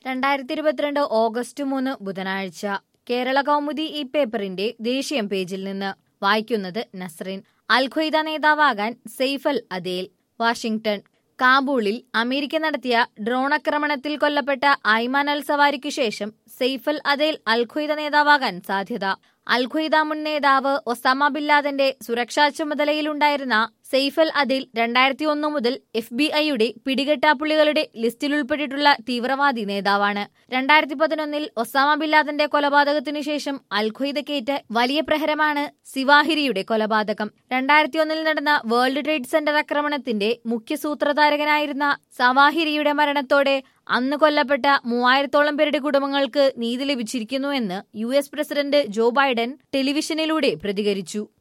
രണ്ടായിരത്തി ഇരുപത്തിരണ്ട് ഓഗസ്റ്റ് മൂന്ന് ബുധനാഴ്ച കേരള കൗമുദി ഈ പേപ്പറിന്റെ ദേശീയം പേജിൽ നിന്ന് വായിക്കുന്നത് നസ്രീൻ അൽ ഖ്വയ്ദ നേതാവാകാൻ സെയ്ഫൽ അദേൽ വാഷിംഗ്ടൺ കാബൂളിൽ അമേരിക്ക നടത്തിയ ഡ്രോൺ ആക്രമണത്തിൽ കൊല്ലപ്പെട്ട ഐമാൻ അൽ സവാരിക്കു ശേഷം സെയ്ഫൽ അദേൽ അൽ ഖ്വയ്ദ നേതാവാകാൻ സാധ്യത അൽ ഖ്വയ്ദ മുൻ നേതാവ് ഒസാമ ബില്ലാദന്റെ സുരക്ഷാ ചുമതലയിലുണ്ടായിരുന്ന സെയ്ഫൽ അദിൽ രണ്ടായിരത്തി ഒന്ന് മുതൽ എഫ് ബി ഐയുടെ പിടികെട്ടാപ്പുള്ളികളുടെ ലിസ്റ്റിൽ ഉൾപ്പെട്ടിട്ടുള്ള തീവ്രവാദി നേതാവാണ് രണ്ടായിരത്തി പതിനൊന്നിൽ ഒസാമ ബില്ലാദന്റെ കൊലപാതകത്തിനു ശേഷം അൽ ഖ്വയ്ദക്കേറ്റ വലിയ പ്രഹരമാണ് സിവാഹിരിയുടെ കൊലപാതകം രണ്ടായിരത്തി ഒന്നിൽ നടന്ന വേൾഡ് ട്രേഡ് സെന്റർ ആക്രമണത്തിന്റെ മുഖ്യ സൂത്രധാരകനായിരുന്ന സവാഹിരിയുടെ മരണത്തോടെ അന്ന് കൊല്ലപ്പെട്ട മൂവായിരത്തോളം പേരുടെ കുടുംബങ്ങൾക്ക് നീതി ലഭിച്ചിരിക്കുന്നുവെന്ന് U S president Joe Biden ടെലിവിഷനിലൂടെ പ്രതികരിച്ചു